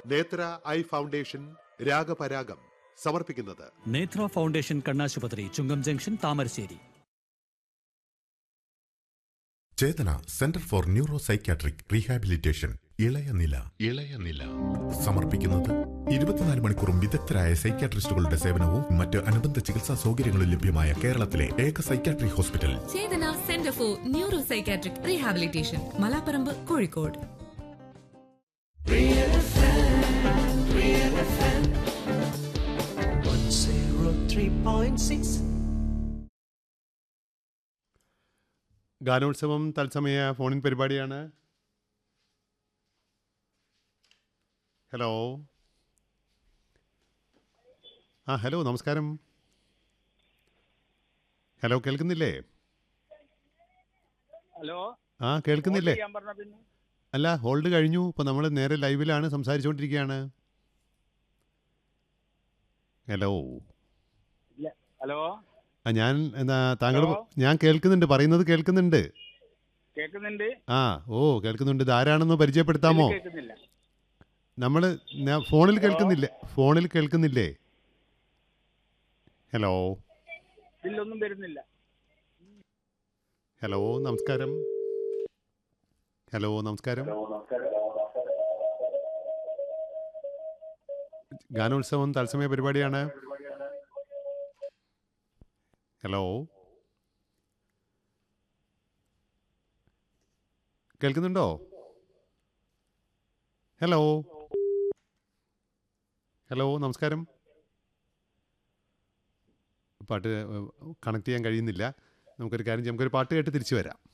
നേത്ര eye foundation രാഗപരാഗം സമർപ്പിക്കുന്നത് Nethra foundation കണ്ണാശുപത്രി Chungam junction Thamarassery Chethana centre for neuro psychiatric rehabilitation ഇളയ നില ഇളയ നില സമർപ്പിക്കുന്നത് ഇരുപത്തിനാല് മണിക്കൂറും വിദഗ്ധരായ സൈക്യാട്രിസ്റ്റുകളുടെ സേവനവും മറ്റ് അനുബന്ധ ചികിത്സാ സൗകര്യങ്ങളും ലഭ്യമായ കേരളത്തിലെ ഏക psychiatry hospital Chethana centre for neuro psychiatric rehabilitation Malaparamba Kozhikode One zero three point six. ഗാനോത്സവം തത്സമയ ഫോണിൻ പരിപാടിയാണ് ഹലോ ആ ഹലോ നമസ്കാരം ഹലോ കേൾക്കുന്നില്ലേ ഹലോ ആ കേൾക്കുന്നില്ലേ ചെയ്യാൻ പറഞ്ഞ പിന്നെ അല്ല ഹോൾഡ് കഴിഞ്ഞു ഇപ്പോൾ നമ്മൾ നേരെ ലൈവിലാണ് സംസാരിച്ചുകൊണ്ടിരിക്കുകയാണ് ഹലോ ഇല്ല ഹലോ ആ ഞാൻ എന്താ താങ്കൾ ഹലോ? ഞാൻ കേൾക്കുന്നുണ്ട് പറയുന്നത് കേൾക്കുന്നുണ്ട് കേൾക്കുന്നുണ്ട് ആ ഓ കേൾക്കുന്നുണ്ട് ഇത് ആരാണെന്ന് പരിചയപ്പെടുത്താമോ ഇതില് കേൾക്കുന്നില്ല നമ്മൾ ഫോണിൽ കേൾക്കുന്നില്ലേ ഫോണിൽ കേൾക്കുന്നില്ലേ ഹലോ ഇതിലൊന്നും വരുന്നില്ല ഹലോ നമസ്കാരം ഹലോ നമസ്കാരം ഗാനോത്സവം തത്സമയ പരിപാടിയാണ് ഹലോ കേൾക്കുന്നുണ്ടോ ഹലോ ഹലോ നമസ്കാരം പാട്ട് കണക്ട് ചെയ്യാൻ കഴിയുന്നില്ല നമുക്കൊരു കാര്യം ചെയ്യാം നമുക്കൊരു പാട്ട് കേട്ട് തിരിച്ചു വരാം